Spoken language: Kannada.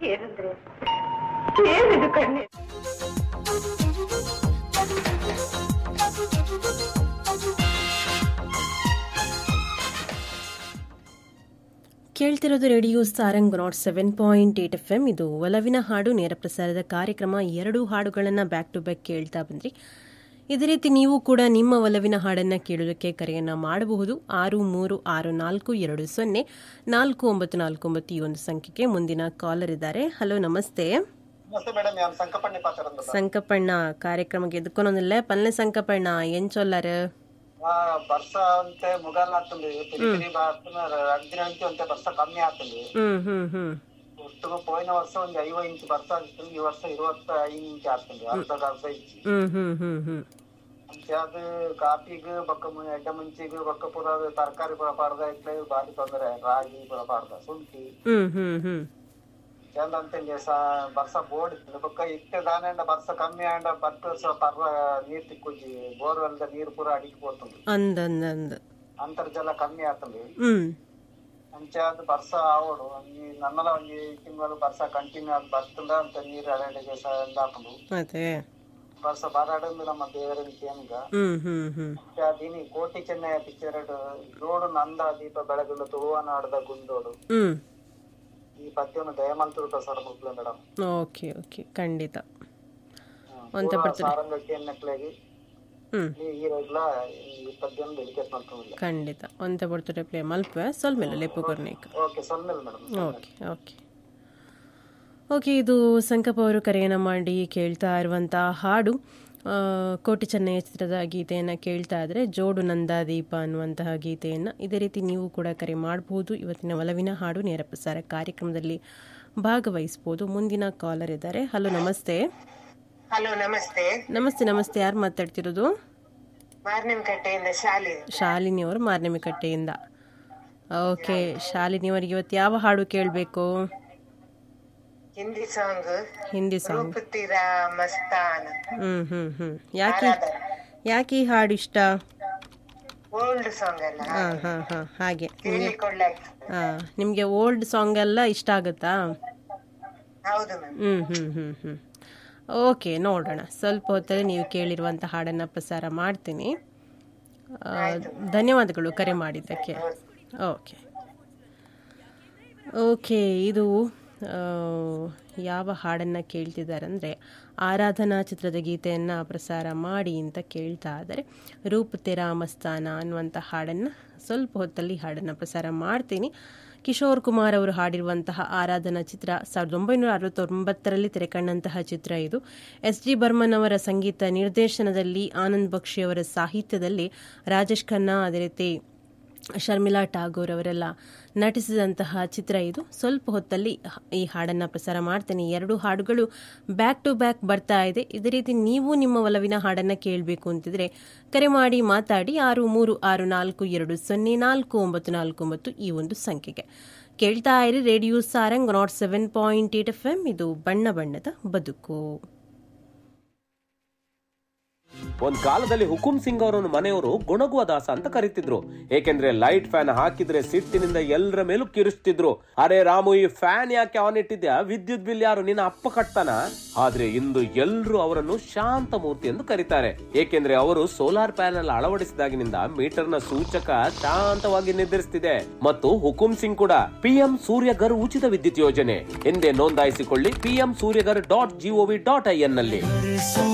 ಏನಿದ್ರೆ ಏನಿದು ಕಣ್ಣೀರು ಕೇಳ್ತಿರೋದು radio Sarang nought seven point eight F M ಇದು ಒಲವಿನ ಹಾಡು ನೇರ ಪ್ರಸಾರದ ಕಾರ್ಯಕ್ರಮ ಎರಡು ಹಾಡುಗಳನ್ನು ಬ್ಯಾಕ್ ಟು ಬ್ಯಾಕ್ ಕೇಳ್ತಾ ಬಂದ್ರಿ ಇದೇ ರೀತಿ ನೀವು ಕೂಡ ನಿಮ್ಮ ಒಲವಿನ ಹಾಡನ್ನು ಕೇಳೋದಕ್ಕೆ ಕರೆಯನ್ನು ಮಾಡಬಹುದು ಆರು ಮೂರು ಆರು ನಾಲ್ಕು ಎರಡು ಸೊನ್ನೆ ನಾಲ್ಕು ಒಂಬತ್ತು ನಾಲ್ಕು ಒಂಬತ್ತು ಈ ಒಂದು ಸಂಖ್ಯೆಗೆ ಮುಂದಿನ ಕಾಲರ್ ಇದ್ದಾರೆ ಹಲೋ ನಮಸ್ತೆ నమస్తే మేడం ഞാൻ സംഘപ്പണ്ണി പാത്രം ಸಂಕಪ್ಪಣ್ಣ ಕಾರ್ಯಕ್ರಮಕ್ಕೆ ಎದ್ಕೊನೊಂದಿಲ್ಲ ಪಲ್ಲೆ ಸಂಕಪ್ಪಣ್ಣ ಏನ್ ಚೊಲ್ಲಾರ ವರ್ಷ ಅಂತೆ ಮುಗಾಲ್ ಆಗ್ತದೆ ತಿರುಗಿ ಆಗ್ತದೆ ಅಗ್ದಿನ ಅಂತೆ ವರ್ಷ ಕಮ್ಮಿ ಆಗ್ತದೆ ಹ್ಮ್ ಹ್ಮ್ ಹ್ಮ್ ಒಟ್ಟು పోయిన ವರ್ಷ ಒಂದು ಐವತ್ತು ಇಂಚ್ ಬರ್ತಾ ಇತ್ತು ಈ ವರ್ಷ ಇರುವತ್ತ ಐದು ಇಂಚ್ ಆಗ್ತದೆ ಅರ್ಧ ಅರ್ಧ ಇಂಚ್ ಹ್ಮ್ ಹ್ಮ್ ಹ್ಮ್ ಹ್ಮ್ ಅಂಚೆ ಅದು ಕಾಪಿಗೆ ಬಕ್ಕ ಮು- ಎಡ್ಡ ಮುಂಚಿಗೆ ಬಕ್ಕ ಪೂರ ಅದು ತರಕಾರಿ ಪೂರ ಪಾಡ್ದ ಇಟ್ಲೆ ಬಾರಿ ತೊಂದರೆ ರಾಗಿ ಪೂರ ಪಾಡ್ದ ಶುಂಠಿ ಹ್ಮ್ ಹ್ಮ್ ಹ್ಮ್ ಚಂದ ಅಂತಂಗೆ ಸ ಬರ್ಸ ಬೋರ್ಡ್ ಇತ್ತು ಬೊಕ್ಕ ಇತ್ತೆ ದಾನೆಂಡ ಬರ್ಸ ಕಮ್ಮಿ ಆಂಡ ಬಟ್ಟು ಸ ಪರ್ವ ನೀರ್ ತಿಕ್ಕೊಂಜಿ ಬೋರ್ವೆಲ್ದ ನೀರು ಪೂರ ಅಡಿಗೆ పోతుంది ಅಂದ್ ಅಂದ್ ಅಂದ್ ಅಂತರ್ಜಲ ಕಮ್ಮಿ ಆಗ್ತದೆ ಹ್ಮ್ ಅಂಚೆ ಅದು ಬರ್ಸ ಆವಡು ಈ ನನ್ನಲ ಒಂಜಿ ತಿಂಗಳು ಬರ್ಸ ಕಂಟಿನ್ಯೂ ಆಗಿ ಬರ್ತದ ಅಂತ ನೀರು ಅರಳಿಗೆ ಸಹ ಹಾಕೊಂಡು ಅದೇ ಬರ್ಸ ಬರಾಡಂದು ನಮ್ಮ ದೇವರ ಕೇಂಗ ಹ್ಮ್ ಹ್ಮ್ ಹ್ಮ್ ದಿನಿ ಕೋಟಿ ಚೆನ್ನಯ ಪಿಕ್ಚರ್ ಜೋಡು ನಂದ ದೀಪ ಬೆಳಗುಲ್ಲ ತುಳುವನಾಡದ ಗುಂಡೋಡು ಹ್ಮ್ ಈ ಪದ್ಯವನ್ನು ದಯಮಂತೃತ ಸರ್ ಮುಗ್ಲ ಮೇಡಮ್ ಓಕೆ ಓಕೆ ಖಂಡಿತ ಒಂತ ಬರ್ತದೆ ಸಾರಂಗಕ್ಕೆ ಎನ್ನಕ್ಲಾಗಿ ಹ್ಮ್ ಈ ಹೀರೋಗ್ಲ ಈ ಪದ್ಯವನ್ನು ಡೆಡಿಕೇಟ್ ಮಾಡ್ಕೊಂಡಿಲ್ಲ ಖಂಡಿತ ಒಂತ ಬರ್ತದೆ ಪ್ಲೇ ಮಲ್ಪೆ ಸ್ವಲ್ಪ ಮೇಲೆ ಲೆಪ್ಪು ಕೊರ್ನೇಕ ಓಕೆ ಸೊನ್ನೆಲ್ ಮೇಡಮ್ ಓಕೆ ಓಕೆ ಓಕೆ ಇದು ಸಂಕಪ್ಪ ಅವರು ಕರೆಯನ್ನು ಮಾಡಿ ಕೇಳ್ತಾ ಇರುವಂಥ ಹಾಡು ಆ, ಕೋಟಿ ಚೆನ್ನಯ್ಯ ಚಿತ್ರದ ಗೀತೆಯನ್ನು ಕೇಳ್ತಾ ಇದ್ರೆ ಜೋಡು ನಂದಾದೀಪ ಅನ್ನುವಂತಹ ಗೀತೆಯನ್ನು ಇದೇ ರೀತಿ ನೀವು ಕೂಡ ಕರೆ ಮಾಡಬಹುದು ಇವತ್ತಿನ ಒಲವಿನ ಹಾಡು ನೇರ ಪ್ರಸಾರ ಕಾರ್ಯಕ್ರಮದಲ್ಲಿ ಭಾಗವಹಿಸ್ಬೋದು ಮುಂದಿನ ಕಾಲರ್ ಇದ್ದಾರೆ ಹಲೋ ನಮಸ್ತೆ ಹಲೋ ನಮಸ್ತೆ ನಮಸ್ತೆ ನಮಸ್ತೆ ಯಾರು ಮಾತಾಡ್ತಿರೋದು ಮಾರ್ನಿಂಕಟ್ಟೆಯಿಂದ ಶಾಲೆ ಶಾಲಿನಿ ಅವರು ಮಾರ್ನಮಿಕಟ್ಟೆಯಿಂದ ಓಕೆ ಶಾಲಿನಿ ಅವರಿಗೆ ಇವತ್ತು ಯಾವ ಹಾಡು ಕೇಳಬೇಕು ಹಿಂದಿ ಸಾಂಗ್ ಹಿಂದಿ ಸಾಂಗ್ ರೂಪುತ್ತೀರಾ ಮಸ್ತಾನ್ ಹ್ಮ್ ಹ್ಮ್ ಹ್ಮ್ ಯಾಕೆ ಯಾಕೆ ಈ ಹಾಡು ಇಷ್ಟ ಓಲ್ಡ್ ಸಾಂಗ್ ಅಲ್ಲ ಹಾ ಹಾ ಹಾ ಹಾಗೆ ಕೇಳಿಕೊಳ್ಳ ಹಾ ನಿಮ್ಗೆ ಓಲ್ಡ್ ಸಾಂಗ್ ಎಲ್ಲ ಇಷ್ಟ ಆಗುತ್ತಾ ಹೌದು ಮ್ಯಾಮ್ ಹ್ಮ್ ಹ್ಮ್ ಹ್ಮ್ ಹ್ಮ್ ಓಕೆ ನೋಡೋಣ ಸ್ವಲ್ಪ ಹೊತ್ತಲ್ಲಿ ನೀವು ಕೇಳಿರುವಂಥ ಹಾಡನ್ನು ಪ್ರಸಾರ ಮಾಡ್ತೀನಿ ಆ, ಧನ್ಯವಾದಗಳು ಕರೆ ಮಾಡಿದ್ದಕ್ಕೆ ಓಕೆ ಓಕೆ ಇದು ಆ, ಯಾವ ಹಾಡನ್ನು ಕೇಳ್ತಿದ್ದಾರೆ ಅಂದರೆ ಆರಾಧನಾ ಚಿತ್ರದ ಗೀತೆಯನ್ನು ಪ್ರಸಾರ ಮಾಡಿ ಅಂತ ಕೇಳ್ತಾ ಇದ್ದಾರೆ ರೂಪ್ ತೆರಾ ಮಸ್ತಾನ ಅನ್ನುವಂಥ ಹಾಡನ್ನು ಸ್ವಲ್ಪ ಹೊತ್ತಲ್ಲಿ ಹಾಡನ್ನು ಪ್ರಸಾರ ಮಾಡ್ತೀನಿ ಕಿಶೋರ್ ಕುಮಾರ್ ಅವರು ಹಾಡಿರುವಂತಹ ಆರಾಧನಾ ಚಿತ್ರ ಸಾವಿರದ ಒಂಬೈನೂರ ಅರವತ್ತೊಂಬತ್ತರಲ್ಲಿ ತೆರೆಕಂಡಂತಹ ಚಿತ್ರ ಇದು ಎಸ್ ಜಿ ಬರ್ಮನ್ ಅವರ ಸಂಗೀತ ನಿರ್ದೇಶನದಲ್ಲಿ ಆನಂದ್ ಬಕ್ಷಿ ಅವರ ಸಾಹಿತ್ಯದಲ್ಲಿ ರಾಜೇಶ್ ಖನ್ನಾ ಅದೇ ರೀತಿ ಶರ್ಮಿಳಾ ಠಾಗೂರ್ ಅವರೆಲ್ಲ ನಟಿಸಿದಂತಹ ಚಿತ್ರ ಇದು ಸ್ವಲ್ಪ ಹೊತ್ತಲ್ಲಿ ಈ ಹಾಡನ್ನು ಪ್ರಸಾರ ಮಾಡ್ತೇನೆ ಎರಡು ಹಾಡುಗಳು ಬ್ಯಾಕ್ ಟು ಬ್ಯಾಕ್ ಬರ್ತಾ ಇದೆ ಇದೇ ರೀತಿ ನೀವು ನಿಮ್ಮ ಒಲವಿನ ಹಾಡನ್ನು ಕೇಳಬೇಕು ಅಂತಿದ್ರೆ ಕರೆ ಮಾಡಿ ಮಾತಾಡಿ ಆರು ಮೂರು ಆರು ನಾಲ್ಕು ಎರಡು ಸೊನ್ನೆ ನಾಲ್ಕು ಒಂಬತ್ತು ನಾಲ್ಕು ಒಂಬತ್ತು ಈ ಒಂದು ಸಂಖ್ಯೆಗೆ ಕೇಳ್ತಾ ಇರಿ radio Sarang nought seven point eight F M ಇದು ಬಣ್ಣ ಬಣ್ಣದ ಬದುಕು ಒಂದ್ ಕಾಲದಲ್ಲಿ ಹುಕುಂ ಸಿಂಗ್ ಅವರನ್ನು ಮನೆಯವರು ಗುಣಗುವ ದಾಸ ಅಂತ ಕರೀತಿದ್ರು ಏಕೆಂದ್ರೆ ಲೈಟ್ ಫ್ಯಾನ್ ಹಾಕಿದ್ರೆ ಸಿಟ್ಟಿನಿಂದ ಎಲ್ಲರ ಮೇಲೂ ಕಿರಿಸ್ತಿದ್ರು ಅರೆ ರಾಮು ಈ ಫ್ಯಾನ್ ಯಾಕೆ ಆನ್ ಇಟ್ಟಿದ್ಯಾ ವಿದ್ಯುತ್ ಬಿಲ್ ಯಾರು ನಿನ್ನ ಅಪ್ಪ ಕಟ್ತಾನ ಆದ್ರೆ ಇಂದು ಎಲ್ರು ಅವರನ್ನು ಶಾಂತ ಮೂರ್ತಿ ಎಂದು ಕರೀತಾರೆ ಏಕೆಂದ್ರೆ ಅವರು ಸೋಲಾರ್ ಪ್ಯಾನೆಲ್ ಅಳವಡಿಸಿದಾಗಿನಿಂದ ಮೀಟರ್ ನ ಸೂಚಕ ಶಾಂತವಾಗಿ ನಿರ್ಧರಿಸುತ್ತಿದೆ ಮತ್ತು ಹುಕುಂ ಸಿಂಗ್ ಕೂಡ ಪಿಎಂ ಸೂರ್ಯಗರ್ ಉಚಿತ ವಿದ್ಯುತ್ ಯೋಜನೆ ಎಂದೇ ನೋಂದಾಯಿಸಿಕೊಳ್ಳಿ PM Suryaghar dot gov dot I N ನಲ್ಲಿ